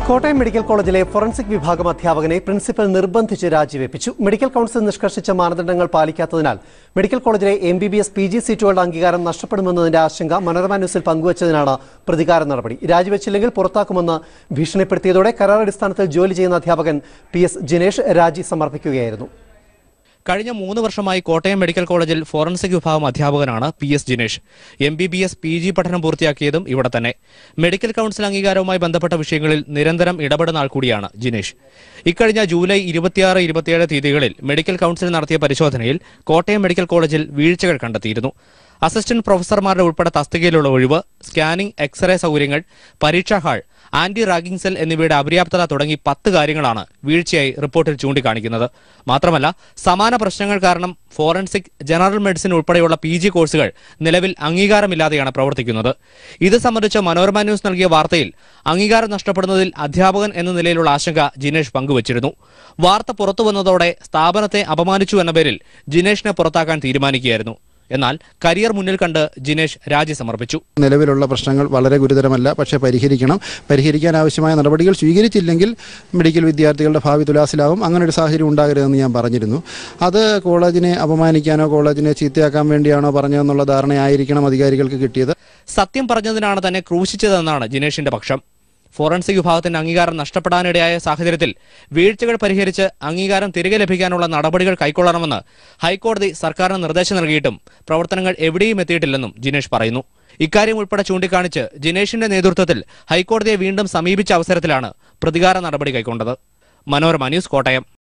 Kottayam medical കോളേജിലെ forensic വിഭാഗം അധ്യാപകനെ പ്രിൻസിപ്പൽ നിർബന്ധിച്ച് രാജിവെപ്പിച്ചു മെഡിക്കൽ കൌൺസിൽ നിഷ്കർഷിച്ച മാനദണ്ഡങ്ങൾ പാലിക്കാത്തതിനാൽ മെഡിക്കൽ കോളേജിലെ M B B S P G സീറ്റുകളുടെ അംഗീകാരം നഷ്ടപ്പെടുമെന്നതിന്റെ ആശങ്ക മനോരമ ന്യൂസിൽ പങ്കുവച്ചതിനാണ് പ്രതികാര നടപടി രാജിവെച്ചില്ലെങ്കിൽ പുറത്താക്കുമെന്ന് ഭീഷണിപ്പെടുത്തിയതോടെ കരാർ അടിസ്ഥാനത്തിൽ ജോലി ചെയ്യുന്ന അധ്യാപകൻ പി എസ് ജിനേഷ് രാജി സമർപ്പിക്കുകയായിരുന്നു കഴിഞ്ഞ മൂന്ന് വർഷമായി കോട്ടയം മെഡിക്കൽ കോളേജിൽ ഫോറൻസിക് വിഭാഗം അധ്യാപകനാണ് P S Jinesh M B B S P G പഠനം പൂർത്തിയാക്കിയതും ഇവിടെ തന്നെ മെഡിക്കൽ കൌൺസിൽ അംഗീകാരവുമായി ബന്ധപ്പെട്ട വിഷയങ്ങളിൽ നിരന്തരം ഇടപെടുന്ന ആൾ കൂടിയാണ് ജിനേഷ് ഇക്കഴിഞ്ഞ ജൂലൈ ഇരുപത്തിയാറ് ഇരുപത്തിയേഴ് തീയതികളിൽ മെഡിക്കൽ കൌൺസിൽ നടത്തിയ പരിശോധനയിൽ കോട്ടയം മെഡിക്കൽ കോളേജിൽ വീഴ്ചകൾ കണ്ടെത്തിയിരുന്നു അസിസ്റ്റന്റ് പ്രൊഫസർമാരുടെ ഉൾപ്പെടെ തസ്തികയിലുള്ള ഒഴിവ് സ്കാനിംഗ് എക്സ്റേ സൗകര്യങ്ങൾ പരീക്ഷാ ഹാൾ ആന്റി റാഗിംഗ് സെൽ എന്നിവയുടെ അപര്യാപ്തത തുടങ്ങി പത്ത് കാര്യങ്ങളാണ് വീഴ്ചയായി റിപ്പോർട്ടിൽ ചൂണ്ടിക്കാണിക്കുന്നത് മാത്രമല്ല സമാന പ്രശ്നങ്ങൾ കാരണം ഫോറൻസിക് ജനറൽ മെഡിസിൻ ഉൾപ്പെടെയുള്ള പി ജി കോഴ്സുകൾ നിലവിൽ അംഗീകാരമില്ലാതെയാണ് പ്രവർത്തിക്കുന്നത് ഇത് സംബന്ധിച്ച് മനോരമ ന്യൂസ് നൽകിയ വാർത്തയിൽ അംഗീകാരം നഷ്ടപ്പെടുന്നതിൽ അധ്യാപകൻ എന്ന നിലയിലുള്ള ആശങ്ക ജിനേഷ് പങ്കുവച്ചിരുന്നു വാർത്ത പുറത്തുവന്നതോടെ സ്ഥാപനത്തെ അപമാനിച്ചു എന്ന പേരിൽ ജിനേഷിനെ പുറത്താക്കാൻ തീരുമാനിക്കുകയായിരുന്നു എന്നാൽ കരിയർ മുന്നിൽ കണ്ട് ജിനേഷ് രാജി സമർപ്പിച്ചു നിലവിലുള്ള പ്രശ്നങ്ങൾ വളരെ ഗുരുതരമല്ല പക്ഷേ പരിഹരിക്കണം പരിഹരിക്കാൻ ആവശ്യമായ നടപടികൾ സ്വീകരിച്ചില്ലെങ്കിൽ മെഡിക്കൽ വിദ്യാർത്ഥികളുടെ ഭാവി തുലാസിലാവും അങ്ങനെ ഒരു സാഹചര്യം ഉണ്ടാകരുതെന്ന് ഞാൻ പറഞ്ഞിരുന്നു അത് കോളേജിനെ അപമാനിക്കാനോ കോളേജിനെ ചീത്തയാക്കാൻ വേണ്ടിയാണോ പറഞ്ഞതെന്നുള്ള ധാരണയായിരിക്കണം അധികാരികൾക്ക് കിട്ടിയത് സത്യം പറഞ്ഞതിനാണ് തന്നെ ക്രൂശിച്ചതെന്നാണ് ജിനേഷിന്റെ പക്ഷം ഫോറൻസിക് വിഭാഗത്തിന്റെ അംഗീകാരം നഷ്ടപ്പെടാനിടയായ സാഹചര്യത്തിൽ വീഴ്ചകൾ പരിഹരിച്ച് അംഗീകാരം തിരികെ ലഭിക്കാനുള്ള നടപടികൾ കൈക്കൊള്ളണമെന്ന് ഹൈക്കോടതി സർക്കാരിന് നിർദ്ദേശം നൽകിയിട്ടും പ്രവർത്തനങ്ങൾ എവിടെയും എത്തിയിട്ടില്ലെന്നും ജിനേഷ് പറയുന്നു ഇക്കാര്യം ഉൾപ്പെടെ ചൂണ്ടിക്കാണിച്ച് ജിനേഷിന്റെ നേതൃത്വത്തിൽ ഹൈക്കോടതിയെ വീണ്ടും സമീപിച്ച അവസരത്തിലാണ് പ്രതികാര നടപടി കൈക്കൊണ്ടത് മനോരമ ന്യൂസ് കോട്ടയം